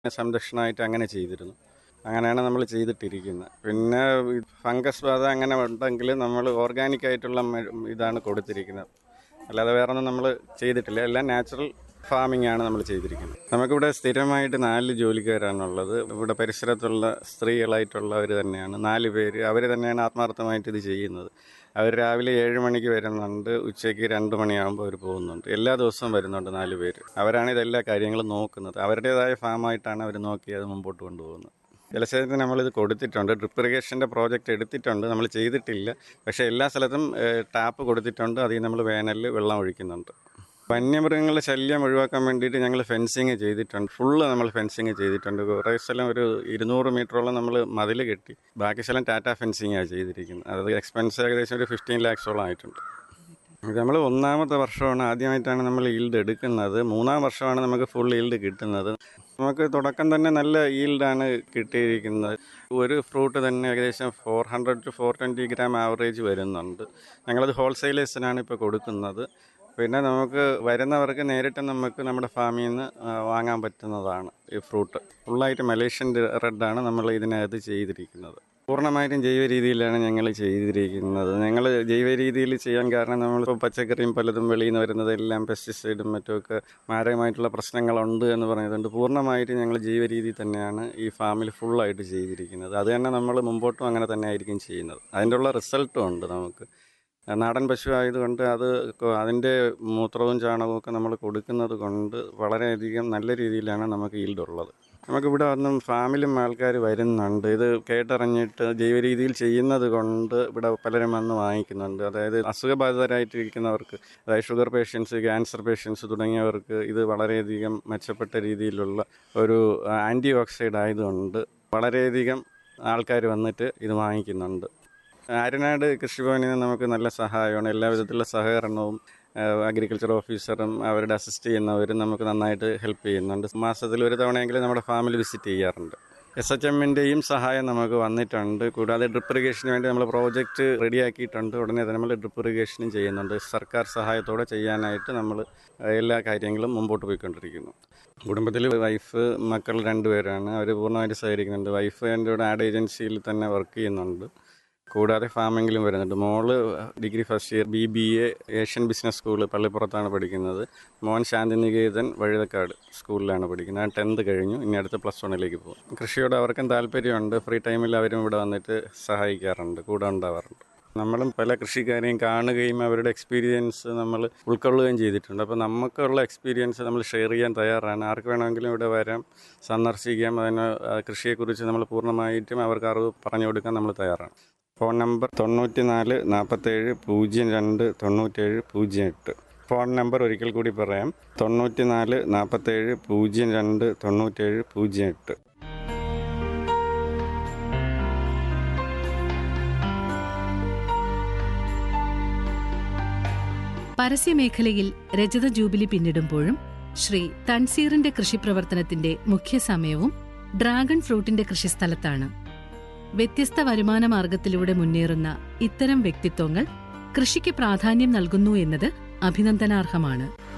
സംരക്ഷണമായിട്ട് അങ്ങനെ ചെയ്തിരുന്നു അങ്ങനെയാണ് നമ്മൾ ചെയ്തിട്ടിരിക്കുന്നത് പിന്നെ ഈ ഫംഗസ് ബാധ അങ്ങനെ ഉണ്ടെങ്കിൽ നമ്മൾ ഓർഗാനിക് ആയിട്ടുള്ള മെ- ഇതാണ് കൊടുത്തിരിക്കുന്നത് അല്ലാതെ വേറെ ഒന്നും നമ്മൾ ചെയ്തിട്ടില്ല എല്ലാം നാച്ചുറൽ ഫാമിംഗ് ആണ് നമ്മൾ ചെയ്തിരിക്കുന്നത് നമുക്കിവിടെ സ്ഥിരമായിട്ട് നാല് ജോലിക്കാരാണുള്ളത് ഇവിടെ പരിസരത്തുള്ള സ്ത്രീകളായിട്ടുള്ളവർ തന്നെയാണ് നാല് പേര് അവർ തന്നെയാണ് ആത്മാർത്ഥമായിട്ട് ഇത് ചെയ്യുന്നത് അവർ രാവിലെ ഏഴ് മണിക്ക് വരുന്നുണ്ട് ഉച്ചയ്ക്ക് രണ്ട് മണിയാകുമ്പോൾ അവർ പോകുന്നുണ്ട് എല്ലാ ദിവസവും വരുന്നുണ്ട് നാല് പേര് അവരാണ് ഇതെല്ലാ കാര്യങ്ങളും നോക്കുന്നത് അവരുടേതായ ഫാമായിട്ടാണ് അവർ നോക്കി അത് മുമ്പോട്ട് കൊണ്ടുപോകുന്നത് ജലസേചനത്തിന് നമ്മളിത് കൊടുത്തിട്ടുണ്ട് ഡ്രിപ്പ് ഇറിഗേഷൻ്റെ പ്രോജക്റ്റ് എടുത്തിട്ടുണ്ട് നമ്മൾ ചെയ്തിട്ടില്ല പക്ഷേ എല്ലാ സ്ഥലത്തും ഏഹ്, ടാപ്പ് കൊടുത്തിട്ടുണ്ട് അതിൽ നമ്മൾ വേനലിൽ വെള്ളം ഒഴിക്കുന്നുണ്ട് വന്യമൃഗങ്ങളുടെ ശല്യം ഒഴിവാക്കാൻ വേണ്ടിയിട്ട് ഞങ്ങൾ ഫെൻസിങ് ചെയ്തിട്ടുണ്ട് ഫുള്ള് നമ്മൾ ഫെൻസിങ് ചെയ്തിട്ടുണ്ട് കുറേ സ്ഥലം ഒരു ഇരുന്നൂറ് മീറ്ററോളം നമ്മൾ മതിൽ കെട്ടി ബാക്കി സ്ഥലം ടാറ്റ ഫെൻസിങ്ങാണ് ചെയ്തിരിക്കുന്നത് അത് എക്സ്പെൻസ് ഏകദേശം ഒരു ഫിഫ്റ്റീൻ ലാക്സോളം ആയിട്ടുണ്ട് ഇത് നമ്മൾ ഒന്നാമത്തെ വർഷമാണ് ആദ്യമായിട്ടാണ് നമ്മൾ ഈൽഡ് എടുക്കുന്നത് മൂന്നാം വർഷമാണ് നമുക്ക് ഫുൾ ഈൽഡ് കിട്ടുന്നത് നമുക്ക് തുടക്കം തന്നെ നല്ല ഈൽഡാണ് കിട്ടിയിരിക്കുന്നത് ഒരു ഫ്രൂട്ട് തന്നെ ഏകദേശം four hundred to four twenty gram average വരുന്നുണ്ട് ഞങ്ങളത് ഹോൾസെയിലേഴ്സിനാണ് ഇപ്പോൾ കൊടുക്കുന്നത് പിന്നെ നമുക്ക് വരുന്നവർക്ക് നേരിട്ട് നമുക്ക് നമ്മുടെ ഫാമിൽ നിന്ന് ആ, വാങ്ങാൻ പറ്റുന്നതാണ് ഈ ഫ്രൂട്ട് ഫുള്ളായിട്ട് മലേഷ്യൻ റെഡാണ് നമ്മൾ ഇതിനകത്ത് ചെയ്തിരിക്കുന്നത് പൂർണ്ണമായിട്ടും ജൈവ രീതിയിലാണ് ഞങ്ങൾ ചെയ്തിരിക്കുന്നത് ഞങ്ങൾ ജൈവ രീതിയിൽ ചെയ്യാൻ കാരണം നമ്മളിപ്പോൾ പച്ചക്കറിയും പലതും വെളിയിൽ നിന്ന് വരുന്നതെല്ലാം പെസ്റ്റിസൈഡും മറ്റുമൊക്കെ മാരകമായിട്ടുള്ള പ്രശ്നങ്ങളുണ്ട് എന്ന് പറഞ്ഞതുകൊണ്ട് പൂർണ്ണമായിട്ട് ഞങ്ങൾ ജൈവ രീതി തന്നെയാണ് ഈ ഫാമിൽ ഫുള്ളായിട്ട് ചെയ്തിരിക്കുന്നത് അത് തന്നെ നമ്മൾ മുമ്പോട്ടും അങ്ങനെ തന്നെ ആയിരിക്കും ചെയ്യുന്നത് അതിൻ്റെ ഉള്ള റിസൾട്ടും ഉണ്ട് നമുക്ക് നാടൻ പശു ആയതുകൊണ്ട് അത് കൊ- അതിൻ്റെ മൂത്രവും ചാണകവും ഒക്കെ നമ്മൾ കൊടുക്കുന്നത് കൊണ്ട് വളരെയധികം നല്ല രീതിയിലാണ് നമുക്ക് ഈൽഡ് ഉള്ളത് നമുക്കിവിടെ വന്നും ഫാമിലും ആൾക്കാർ വരുന്നുണ്ട് ഇത് കേട്ടറിഞ്ഞിട്ട് ജൈവ രീതിയിൽ ചെയ്യുന്നത് കൊണ്ട് ഇവിടെ പലരും വന്ന് വാങ്ങിക്കുന്നുണ്ട് അതായത് അസുഖബാധിതരായിട്ടിരിക്കുന്നവർക്ക് അതായത് ഷുഗർ പേഷ്യൻസ് ക്യാൻസർ പേഷ്യൻസ് തുടങ്ങിയവർക്ക് ഇത് വളരെയധികം മെച്ചപ്പെട്ട രീതിയിലുള്ള ഒരു ആൻറ്റി ഓക്സൈഡ് ആയതുകൊണ്ട് വളരെയധികം ആൾക്കാർ വന്നിട്ട് ഇത് വാങ്ങിക്കുന്നുണ്ട് ആര്യനാട് കൃഷിഭവനിൽ നിന്ന് നമുക്ക് നല്ല സഹായമാണ് എല്ലാ വിധത്തിലുള്ള സഹകരണവും അഗ്രികൾച്ചർ ഓഫീസറും അവരുടെ അസിസ്റ്റ് ചെയ്യുന്നവരും നമുക്ക് നന്നായിട്ട് ഹെൽപ്പ് ചെയ്യുന്നുണ്ട് മാസത്തിൽ ഒരു തവണയെങ്കിലും നമ്മുടെ ഫാമിൽ വിസിറ്റ് ചെയ്യാറുണ്ട് എസ് എച്ച് എമ്മിൻ്റെയും സഹായം നമുക്ക് വന്നിട്ടുണ്ട് കൂടാതെ ഡ്രിപ്പ് ഇറിഗേഷന് വേണ്ടി നമ്മൾ പ്രോജക്റ്റ് റെഡിയാക്കിയിട്ടുണ്ട് ഉടനെ തന്നെ നമ്മൾ ഡ്രിപ്പ് ഇറിഗേഷനും ചെയ്യുന്നുണ്ട് സർക്കാർ സഹായത്തോടെ ചെയ്യാനായിട്ട് നമ്മൾ എല്ലാ കാര്യങ്ങളും മുമ്പോട്ട് പോയിക്കൊണ്ടിരിക്കുന്നു കുടുംബത്തിൽ വൈഫ് മക്കൾ രണ്ടുപേരാണ് അവർ പൂർണ്ണമായിട്ട് സഹകരിക്കുന്നുണ്ട് വൈഫ് എൻ്റെ കൂടെ ആഡ് ഏജൻസിയിൽ തന്നെ വർക്ക് ചെയ്യുന്നുണ്ട് കൂടാതെ ഫാമിങ്ങിലും വരുന്നുണ്ട് മോള് degree first year B B A Asian business school പള്ളിപ്പുറത്താണ് പഠിക്കുന്നത് മോൻ ശാന്തിനികേതൻ വഴുതക്കാട് സ്കൂളിലാണ് പഠിക്കുന്നത് ടെൻത്ത് കഴിഞ്ഞു ഇനി അടുത്ത് പ്ലസ് വണ്ണിലേക്ക് പോകും കൃഷിയോട് അവർക്കും താല്പര്യമുണ്ട് ഫ്രീ ടൈമിൽ അവരും ഇവിടെ വന്നിട്ട് സഹായിക്കാറുണ്ട് കൂടെ ഉണ്ടാവാറുണ്ട് നമ്മളും പല കൃഷിക്കാരെയും കാണുകയും അവരുടെ എക്സ്പീരിയൻസ് നമ്മൾ ഉൾക്കൊള്ളുകയും ചെയ്തിട്ടുണ്ട് അപ്പോൾ നമുക്കുള്ള എക്സ്പീരിയൻസ് നമ്മൾ ഷെയർ ചെയ്യാൻ തയ്യാറാണ് ആർക്ക് വേണമെങ്കിലും ഇവിടെ വരാം സന്ദർശിക്കാം അതിന് ആ, കൃഷിയെക്കുറിച്ച് നമ്മൾ പൂർണ്ണമായിട്ടും അവർക്ക് അറിവ് പറഞ്ഞു കൊടുക്കാൻ നമ്മൾ തയ്യാറാണ് ഫോൺ നമ്പർ തൊണ്ണൂറ്റി നാല് നാൽപ്പത്തേഴ് പൂജ്യം രണ്ട് തൊണ്ണൂറ്റേഴ് പൂജ്യം എട്ട് ഫോൺ നമ്പർ ഒരിക്കൽ കൂടി പറയാം തൊണ്ണൂറ്റി നാല് നാൽപ്പത്തേഴ് പൂജ്യം രണ്ട് തൊണ്ണൂറ്റേഴ് പൂജ്യം എട്ട് പരസ്യമേഖലയിൽ രജത ജൂബിലി പിന്നിടുമ്പോഴും ശ്രീ തൻസീറിന്റെ കൃഷിപ്രവർത്തനത്തിന്റെ മുഖ്യ സമയവും ഡ്രാഗൺ ഫ്രൂട്ടിന്റെ കൃഷിസ്ഥലത്താണ് വ്യത്യസ്ത വരുമാന മാർഗത്തിലൂടെ മുന്നേറുന്ന ഇത്തരം വ്യക്തിത്വങ്ങൾ കൃഷിക്ക് പ്രാധാന്യം നൽകുന്നു എന്നത് അഭിനന്ദനാർഹമാണ്